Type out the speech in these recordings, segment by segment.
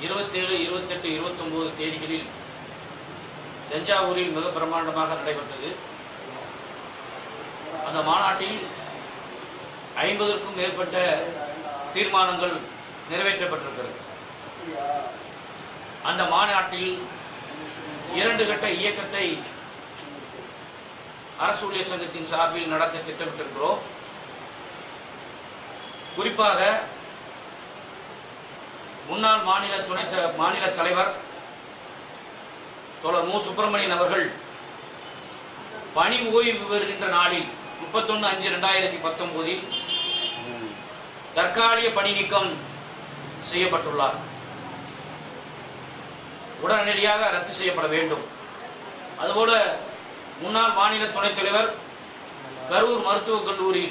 இருபத்தேழு இருபத்தெட்டு இருபத்தொம்போது தேதிகளில் தஞ்சாவூரில் மிக பிரமாண்டமாக நடைபெற்றது அந்த மாநாட்டில் ஐம்பதற்கும் மேற்பட்ட தீர்மானங்கள் நிறைவேற்றப்பட்டிருக்கிறது அந்த மாநாட்டில் இரண்டு கட்ட இயக்கத்தை அரசு ஊழியர் சங்கத்தின் சார்பில் நடத்த திட்டமிட்டிருக்கிறோம் குறிப்பாக முன்னாள் மாநில துணை த- மாநில தலைவர் தோழர் மு சுப்பிரமணியன் அவர்கள் பணி ஓய்வு பெறுகின்ற நாளில் முப்பத்தொன்னு அஞ்சு ரெண்டாயிரத்தி பத்தொன்பதில் தற்காலிக பணி நீக்கம் செய்யப்பட்டுள்ளார் உடனடியாக ரத்து செய்யப்பட வேண்டும் அதுபோல முன்னாள் மாநில துணைத் தலைவர் கரூர் மருத்துவக் கல்லூரி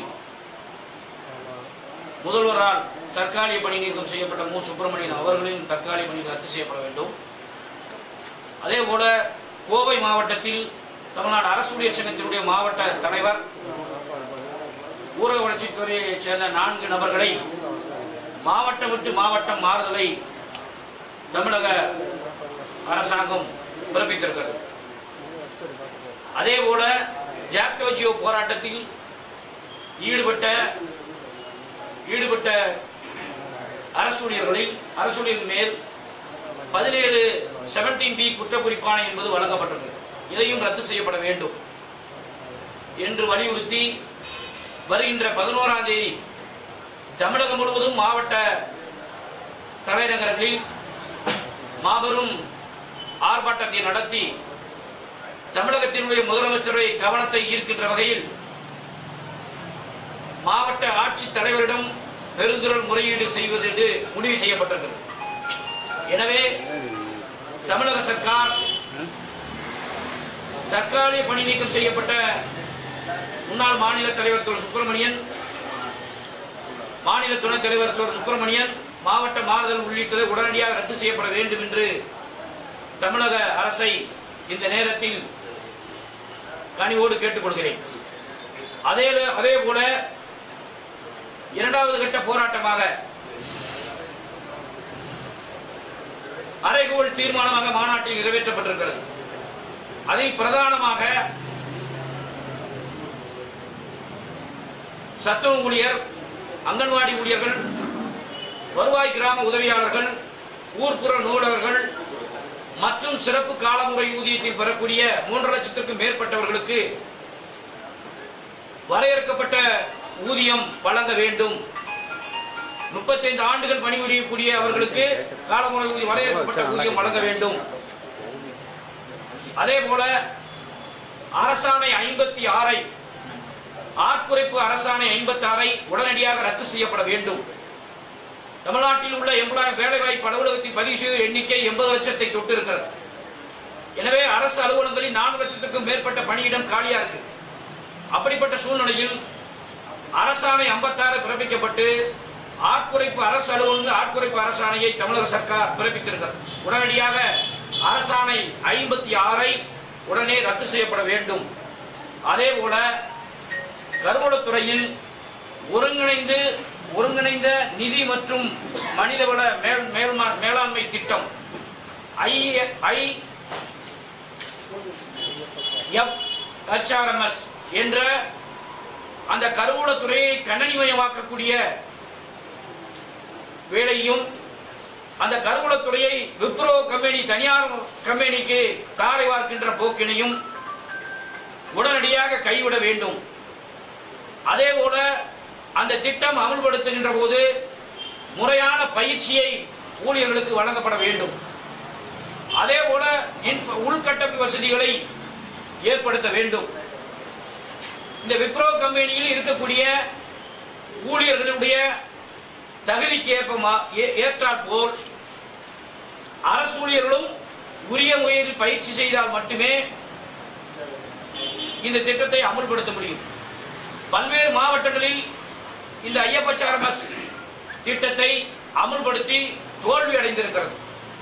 முதல்வரால் தற்காலிக பணி நீக்கம் செய்யப்பட்ட மு சுப்பிரமணியன் அவர்களின் தற்காலிக பணி ரத்து செய்யப்பட வேண்டும் அதே போல கோவை மாவட்டத்தில் தமிழ்நாடு அரசு ஊழியர் சங்கத்தினுடைய மாவட்ட தலைவர் ஊரக வளர்ச்சித்துறையைச் சேர்ந்த நான்கு நபர்களை மாவட்டம் விட்டு மாவட்டம் மாறுதலை தமிழக அரசாங்கம் பிறப்பித்திருக்கிறது அதே போல ஜாக்டோஜியோ போராட்டத்தில் ஈடுபட்ட ஈடுபட்ட அரசூழியர்களில் அரசூழியர் மேல் பதினேழு செவன்டீன் பி குற்றக்குறிப்பானை என்பது வழங்கப்பட்டது இதையும் ரத்து செய்யப்பட வேண்டும் என்று வலியுறுத்தி வருகின்ற பதினோராம் தேதி தமிழகம் முழுவதும் மாவட்ட தலைநகரங்களில் மாபெரும் ஆர்ப்பாட்டத்தை நடத்தி தமிழகத்தினுடைய முதலமைச்சரை கவனத்தை ஈர்க்கின்ற வகையில் மாவட்ட ஆட்சித் தலைவரிடம் பெருந்திரள் முறையீடு செய்வது என்று முடிவு செய்யப்பட்டிருக்கிறது எனவே தமிழக சர்க்கார் தற்காலிக பணி நீக்கம் செய்யப்பட்ட முன்னாள் மாநில தலைவர் திரு சுப்பிரமணியன் மாநில துணைத் தலைவர் திரு சுப்பிரமணியன் மாவட்ட மாறுதல் உள்ளிட்டது உடனடியாக ரத்து செய்யப்பட வேண்டும் என்று தமிழக அரசை இந்த நேரத்தில் கனிவோடு கேட்டுக்கொள்கிறேன் அதே அதே போல இரண்டாவது கட்ட போராட்டமாக அரைகோள் தீர்மானமாக மாநாட்டில் நிறைவேற்றப்பட்டிருக்கிறது அதில் பிரதானமாக சத்துணவு ஊழியர் அங்கன்வாடி ஊழியர்கள் வருவாய் கிராம உதவியாளர்கள் ஊர்ப்புற நூலகர்கள் மற்றும் சிறப்பு காலமுறை ஊதியத்தில் பெறக்கூடிய மூன்று லட்சத்திற்கும் மேற்பட்டவர்களுக்கு வரையறுக்கப்பட்ட ஊதியம் வழங்க வேண்டும் முப்பத்தைந்து ஆண்டுகள் பணிபுரியக்கூடிய அவர்களுக்கு காலமுறை ஊதியம் வரையறுக்கப்பட்ட ஊதியம் வழங்க வேண்டும் அதே போல அரசாணை ஐம்பத்தி ஆறை ஆட்குறைப்பு அரசாணை ஐம்பத்தி ஆறை உடனடியாக ரத்து செய்யப்பட வேண்டும் தமிழ்நாட்டில் உள்ள எம்ப்ளாய் வேலைவாய்ப்பு அலுவலகத்தில் பதிவு செய்த எண்ணிக்கை எண்பது லட்சத்தை தொட்டு இருக்கிறது எனவே அரசு அலுவலகங்களில் நான்கு லட்சத்துக்கும் மேற்பட்ட பணியிடம் காலியா இருக்கு அப்படிப்பட்ட சூழ்நிலையில் அரசாணை 56 பிறப்பிக்கப்பட்டு ஆட்குறைப்பு அரசு அலுவலக ஆட்குறைப்பு அரசாணையை தமிழக சர்க்கார் பிறப்பித்திருக்கிறது உடனடியாக அரசாணை ஐம்பத்தி ஆறை உடனே ரத்து செய்யப்பட வேண்டும் அதே போல கருவூலத்துறையில் ஒருங்கிணைந்து ஒருங்கிணைந்த நிதி மற்றும் மனிதவள மேல் மேல்மா- மேலாண்மை திட்டம் ஐ ஐ எஃப் ஹெச்ஆர்எம்எஸ் என்ற அந்த கருவூலத்துறையை கண்ணனிமயமாக்கக்கூடிய வேலையும் அந்த கருவூலத்துறையை விப்ரோ கம்பெனி தனியார் கம்பெனிக்கு தாரை வார்க்கின்ற போக்கினையும் உடனடியாக கைவிட வேண்டும் அதே போல அந்த திட்டம் அமல்படுத்துகின்ற போது முறையான பயிற்சியை ஊழியர்களுக்கு வழங்கப்பட வேண்டும் அதே போல இன்ஃப- உள்கட்டமைப்பு வசதிகளை ஏற்படுத்த வேண்டும் இந்த விப்ரோ கம்பெனியில் இருக்கக்கூடிய ஊழியர்களுடைய தகுதிக்கு ஏற்ப மா- ஏ- ஏற்றாற் போல் அரசு ஊழியர்களும் உரிய முறையில் பயிற்சி செய்தால் மட்டுமே இந்த திட்டத்தை அமுல்படுத்த முடியும் பல்வேறு மாவட்டங்களில் இந்த ஐயப்பச்சாரமஸ் திட்டத்தை அமுல்படுத்தி தோல்வி அடைந்திருக்கிறது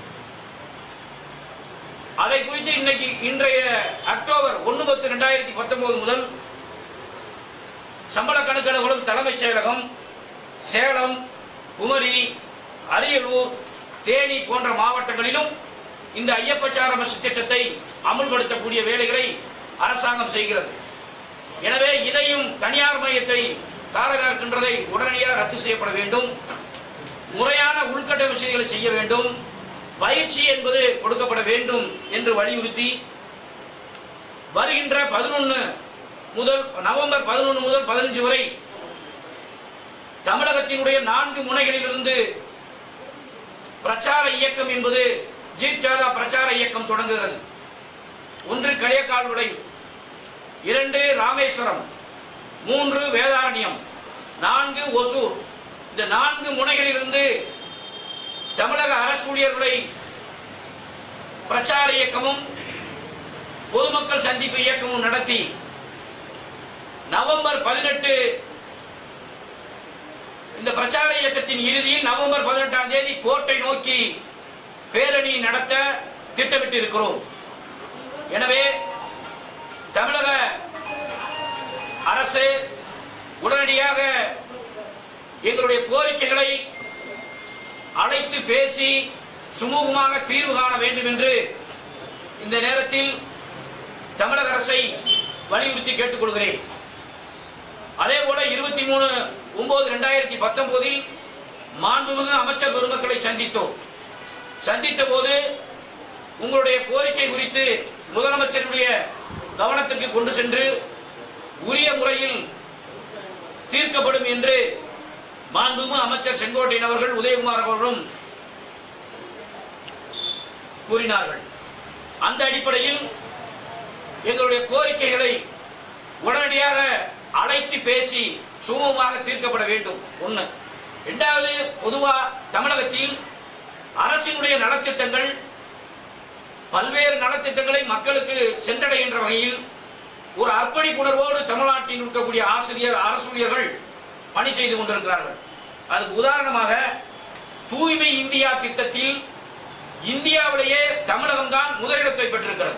அதை குறித்து இன்னைக்கு இன்றைய அக்டோபர் ஒன்று பத்து ரெண்டாயிரத்தி பத்தொன்பது முதல் சம்பள கணக்கெடுகளும் தலைமைச் செயலகம் சேலம் குமரி அரியலூர் தேனி போன்ற மாவட்டங்களிலும் இந்த ஐயப்பச்சார பஸ் திட்டத்தை அமுல்படுத்தக்கூடிய வேலைகளை அரசாங்கம் செய்கிறது எனவே இதையும் தனியார் மையத்தை தாரகாக்கின்றதை உடனடியாக ரத்து செய்யப்பட வேண்டும் முறையான உள்கட்டமைப்பு வசதிகளை செய்ய வேண்டும் பயிற்சி என்பது கொடுக்கப்பட வேண்டும் என்று வலியுறுத்தி வருகின்ற பதினொன்று முதல் நவம்பர் பதினொன்று முதல் பதினஞ்சு வரை தமிழகத்தினுடைய நான்கு முனைகளிலிருந்து பிரச்சார இயக்கம் என்பது ஜீப் ஜாதா பிரச்சார இயக்கம் தொடங்குகிறது ஒன்று களியக்கால் விளைவு இரண்டு ராமேஸ்வரம் மூன்று வேதாரண்யம் நான்கு ஒசூர் இந்த நான்கு முனைகளிலிருந்து தமிழக அரசு ஊழியர்களை பிரச்சார இயக்கமும் பொதுமக்கள் சந்திப்பு இயக்கமும் நடத்தி நவம்பர் பதினெட்டு இந்த பிரச்சார இயக்கத்தின் இறுதியில் நவம்பர் பதினெட்டாம் தேதி கோட்டை நோக்கி பேரணி நடத்த திட்டமிட்டு இருக்கிறோம் எனவே தமிழக அரசு உடனடியாக எங்களுடைய கோரிக்கைகளை அழைத்து பேசி சுமூகமாக தீர்வு காண வேண்டும் என்று இந்த நேரத்தில் தமிழக அரசை வலியுறுத்தி கேட்டுக்கொள்கிறேன் அதே போல இருபத்தி மூணு ஒன்பது ரெண்டாயிரத்தி பத்தொன்பதில் மாண்புமிகு அமைச்சர் பெருமக்களை சந்தித்தோம் சந்தித்த போது உங்களுடைய கோரிக்கை குறித்து முதலமைச்சருடைய கவனத்திற்கு கொண்டு சென்று உரிய முறையில் தீர்க்கப்படும் என்று மாண்புமிகு அமைச்சர் செங்கோட்டையன் அவர்கள் உதயகுமார் அவர்களும் கூறினார்கள் அந்த அடிப்படையில் எங்களுடைய கோரிக்கைகளை உடனடியாக அழைத்து பேசி சுமூகமாக தீர்க்கப்பட வேண்டும் ஒண்ணு இரண்டாவது பொதுவா தமிழகத்தில் அரசினுடைய நலத்திட்டங்கள் பல்வேறு நலத்திட்டங்களை மக்களுக்கு சென்றடைகின்ற வகையில் ஒரு அர்ப்பணிப்புணர்வோடு தமிழ்நாட்டில் இருக்கக்கூடிய ஆசிரியர் அரசூழியர்கள் பணி செய்து கொண்டிருக்கிறார்கள் அதுக்கு உதாரணமாக தூய்மை இந்தியா திட்டத்தில் இந்தியாவிலேயே தமிழகம் தான் முதலிடத்தை பெற்றிருக்கிறது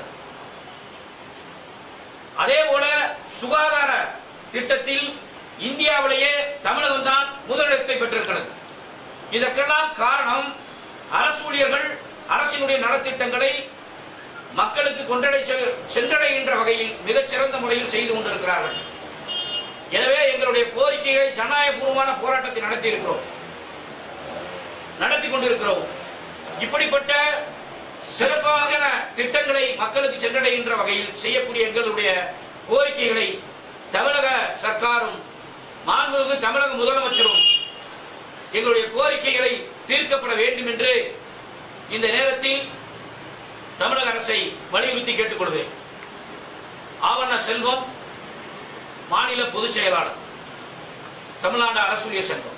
அதே போல சுகாதார திட்டத்தில் இந்தியாவிலேயே தமிழகம் தான் முதலிடத்தை பெற்றிருக்கிறது இதற்கெல்லாம் காரணம் அரசு ஊழியர்கள் அரசினுடைய நலத்திட்டங்களை மக்களுக்கு கொண்டடை செ- சென்றடைகின்ற வகையில் மிகச்சிறந்த முறையில் செய்து கொண்டிருக்கிறார்கள் எனவே எங்களுடைய கோரிக்கைகளை ஜனநாயகபூர்வமான போராட்டத்தை நடத்தி இருக்கிறோம் நடத்தி கொண்டிருக்கிறோம் இப்படிப்பட்ட சிறப்பான திட்டங்களை மக்களுக்கு சென்றடைகின்ற வகையில் செய்யக்கூடிய எங்களுடைய கோரிக்கைகளை தமிழக சர்க்காரும் மாண்புமிகு தமிழக முதலமைச்சரும் எங்களுடைய கோரிக்கைகளை தீர்க்கப்பட வேண்டும் என்று இந்த நேரத்தில் தமிழக அரசை வலியுறுத்தி கேட்டுக்கொள்வேன் ஆவண செல்வம் மாநில பொதுச் செயலாளர் தமிழ்நாடு அரசூழியர் சங்கம்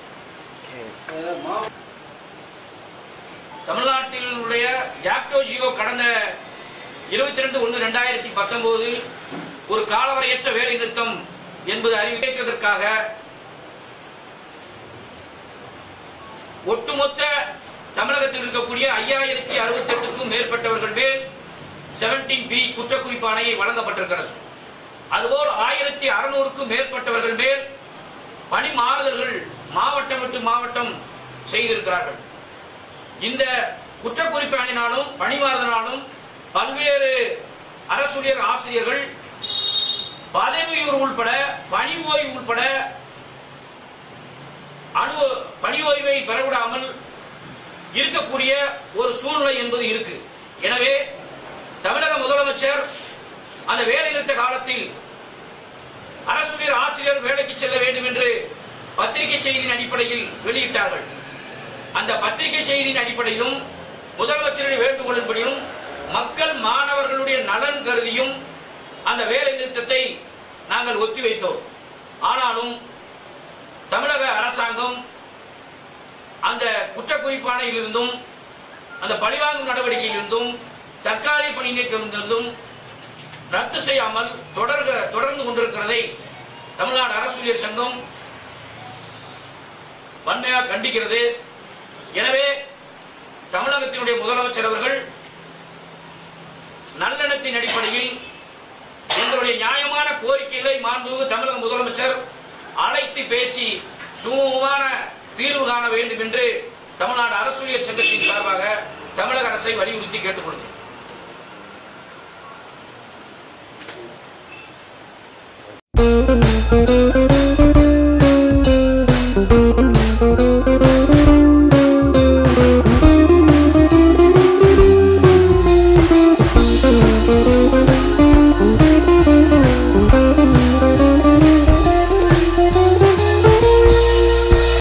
தமிழ்நாட்டில் உடைய ஜாக்டோ ஜியோ கடந்த இருபத்தி ரெண்டு ஒன்று ரெண்டாயிரத்தி பத்தொன்பதில் ஒரு காலவரையற்ற வேலை நிறுத்தம் என்பது அறிவித்ததற்காக ஒட்டுமொத்த தமிழகத்தில் இருக்கக்கூடிய ஐயாயிரத்தி அறுபத்தி எட்டுக்கும் மேற்பட்டவர்கள் மேல் செவன்டீன் பி குற்றக்குறிப்பாணையை வழங்கப்பட்டிருக்கிறது அதுபோல் ஆயிரத்தி அறுநூறுக்கும் மேற்பட்டவர்கள் மேல் பணி மாறுதல்கள் மாவட்டம் விட்டு மாவட்டம் செய்திருக்கிறார்கள் இந்த குற்றக்குறிப்பாணினாலும் பணிமாறுதலாலும் பல்வேறு அரசுடையர் ஆசிரியர்கள் பதவி உயர்வு உள்பட பணி ஓய்வு உள்பட அனு பணி ஓய்வை பெறவிடாமல் இருக்கக்கூடிய ஒரு சூழ்நிலை என்பது இருக்கு எனவே தமிழக முதலமைச்சர் அந்த வேலை நிறுத்த காலத்தில் அரசுடைய ஆசிரியர் வேலைக்கு செல்ல வேண்டும் என்று பத்திரிகை செய்தியின் அடிப்படையில் வெளியிட்டார்கள் அந்த பத்திரிகை செய்தியின் அடிப்படையிலும் முதலமைச்சருடைய வேண்டுகோளின்படியும் மக்கள் மாணவர்களுடைய நலன் கருதியும் அந்த வேலை நிறுத்தத்தை நாங்கள் ஒத்திவைத்தோம் ஆனாலும் தமிழக அரசாங்கம் அந்த குற்றக்குறிப்பாணையிலிருந்தும் அந்த பழிவாங்கும் நடவடிக்கையிலிருந்தும் தற்காலிக பணி நீக்கமிருந்தும் ரத்து செய்யாமல் தொடர்க தொடர்ந்து கொண்டிருக்கிறதை தமிழ்நாடு அரசூழியர் சங்கம் வன்மையாக கண்டிக்கிறது எனவே தமிழகத்தினுடைய முதலமைச்சர் அவர்கள் நல்லெண்ணத்தின் அடிப்படையில் எங்களுடைய நியாயமான கோரிக்கைகளை மாண்புமிகு தமிழக முதலமைச்சர் அழைத்து பேசி சுமூகமான தீர்வு காண வேண்டும் என்று தமிழ்நாடு அரசூழியர் சங்கத்தின் சார்பாக தமிழக அரசை வலியுறுத்தி கேட்டுக்கொள்கிறேன் Thank